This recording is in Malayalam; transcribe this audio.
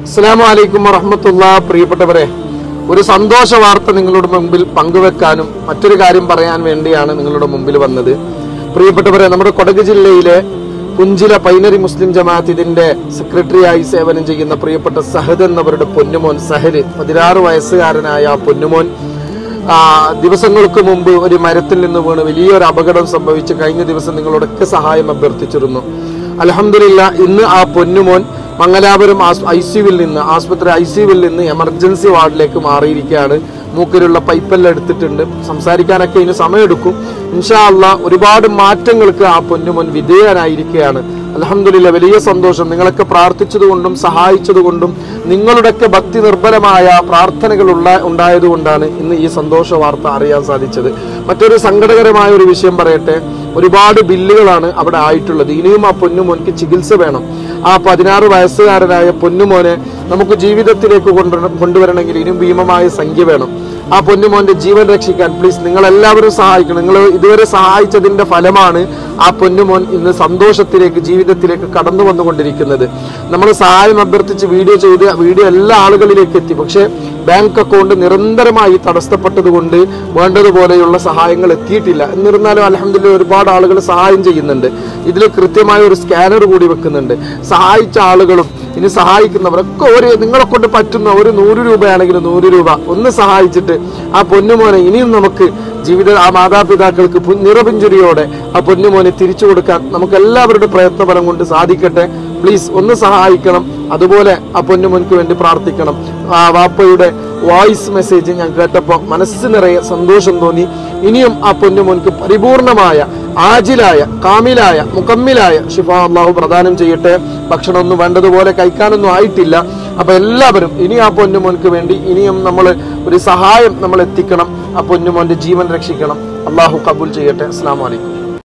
അസ്സലാമു അലൈക്കും വറഹമത്തുള്ള പ്രിയപ്പെട്ടവരെ ഒരു സന്തോഷ വാർത്ത നിങ്ങളുടെ മുമ്പിൽ പങ്കുവെക്കാനും മറ്റൊരു കാര്യം പറയാൻ വേണ്ടിയാണ് നിങ്ങളുടെ മുമ്പിൽ വന്നത് പ്രിയപ്പെട്ടവരെ നമ്മുടെ കൊടക് ജില്ലയിലെ പുഞ്ചില പൈനറി മുസ്ലിം ജമാഅത്ത് ഇതിന്റെ സെക്രട്ടറിയായി സേവനം ചെയ്യുന്ന പ്രിയപ്പെട്ട സഹദ് എന്നവരുടെ പൊന്നുമോൻ സഹല് പതിനാറ് വയസ്സുകാരനായ ആ പൊന്നുമോൻ ആ, ദിവസങ്ങൾക്ക് മുമ്പ് ഒരു മരത്തിൽ നിന്ന് വീണ് വലിയൊരു അപകടം സംഭവിച്ച് കഴിഞ്ഞ ദിവസം നിങ്ങളോടൊക്കെ സഹായം അഭ്യർത്ഥിച്ചിരുന്നു അലഹമില്ല ഇന്ന് ആ പൊന്നുമോൻ മംഗലാപുരം ഐ സിയുവിൽ നിന്ന് ആസ്പത്രി ഐ സിയുവിൽ നിന്ന് എമർജൻസി വാർഡിലേക്ക് മാറിയിരിക്കുകയാണ് മൂക്കിലുള്ള പൈപ്പെല്ലാം എടുത്തിട്ടുണ്ട് സംസാരിക്കാനൊക്കെ ഇനി സമയമെടുക്കും ഇൻഷാ അല്ല ഒരുപാട് മാറ്റങ്ങൾക്ക് ആ പൊന്നുമോൻ വിധേയനായിരിക്കുകയാണ് അലഹമില്ല വലിയ സന്തോഷം നിങ്ങളൊക്കെ പ്രാർത്ഥിച്ചതുകൊണ്ടും സഹായിച്ചതുകൊണ്ടും നിങ്ങളുടെയൊക്കെ ഭക്തി നിർഭരമായ പ്രാർത്ഥനകളുള്ള ഉണ്ടായതുകൊണ്ടാണ് ഇന്ന് ഈ സന്തോഷ വാർത്ത അറിയാൻ സാധിച്ചത് മറ്റൊരു സങ്കടകരമായ ഒരു വിഷയം പറയട്ടെ ഒരുപാട് ബില്ലുകളാണ് അവിടെ ആയിട്ടുള്ളത് ഇനിയും ആ പൊന്നുമോൻക്ക് ചികിത്സ വേണം ആ പതിനാറ് വയസ്സുകാരനായ പൊന്നുമോനെ നമുക്ക് ജീവിതത്തിലേക്ക് കൊണ്ടുവര- കൊണ്ടുവരണമെങ്കിൽ ഇനിയും ഭീമമായ സംഖ്യ വേണം ആ പൊന്നുമോന്റെ ജീവൻ രക്ഷിക്കാൻ പ്ലീസ് നിങ്ങൾ എല്ലാവരും സഹായിക്കണം നിങ്ങൾ ഇതുവരെ സഹായിച്ചതിന്റെ ഫലമാണ് ആ പൊന്നുമോൻ ഇന്ന് സന്തോഷത്തിലേക്ക് ജീവിതത്തിലേക്ക് കടന്നു വന്നുകൊണ്ടിരിക്കുന്നത് നമ്മൾ സഹായം അഭ്യർത്ഥിച്ച് വീഡിയോ ചെയ്ത് വീഡിയോ എല്ലാ ആളുകളിലേക്ക് എത്തി പക്ഷേ ബാങ്ക് അക്കൗണ്ട് നിരന്തരമായി തടസ്സപ്പെട്ടത് കൊണ്ട് വേണ്ടതുപോലെയുള്ള സഹായങ്ങൾ എത്തിയിട്ടില്ല എന്നിരുന്നാലും അലഹമില്ല ഒരുപാട് ആളുകൾ സഹായം ചെയ്യുന്നുണ്ട് ഇതിൽ കൃത്യമായ ഒരു സ്കാനർ കൂടി വെക്കുന്നുണ്ട് സഹായിച്ച ആളുകളും ഇനി സഹായിക്കുന്നവരൊക്കെ ഒരു നിങ്ങളെ കൊണ്ട് പറ്റുന്ന ഒരു നൂറ് രൂപയാണെങ്കിലും നൂറ് രൂപ ഒന്ന് സഹായിച്ചിട്ട് ആ പൊന്നുമോനെ ഇനിയും നമുക്ക് ജീവിത ആ മാതാപിതാക്കൾക്ക് പു- നിറപുഞ്ചിരിയോടെ ആ പൊന്നുമോനെ തിരിച്ചു കൊടുക്കാൻ നമുക്ക് എല്ലാവരുടെ പ്രയത്നഫലം കൊണ്ട് സാധിക്കട്ടെ പ്ലീസ് ഒന്ന് സഹായിക്കണം അതുപോലെ ആ പൊന്നുമോൻക്ക് വേണ്ടി പ്രാർത്ഥിക്കണം ആ വാപ്പയുടെ വോയിസ് മെസ്സേജ് ഞാൻ കേട്ടപ്പോൾ മനസ്സ് നിറയെ സന്തോഷം തോന്നി ഇനിയും ആ പൊന്നുമോൻക്ക് പരിപൂർണമായ ആജിലായ കാമിലായ മുക്കമ്മിലായ ഷിഫ അള്ളാഹു പ്രദാനം ചെയ്യട്ടെ ഭക്ഷണമൊന്നും വേണ്ടതുപോലെ കഴിക്കാനൊന്നും ആയിട്ടില്ല അപ്പൊ എല്ലാവരും ഇനി ആ പൊന്നുമോൻക്ക് വേണ്ടി ഇനിയും നമ്മൾ ഒരു സഹായം നമ്മൾ എത്തിക്കണം ആ പൊന്നുമോന്റെ ജീവൻ രക്ഷിക്കണം അള്ളാഹു കബൂൽ ചെയ്യട്ടെ അസ്സാം വലൈക്കും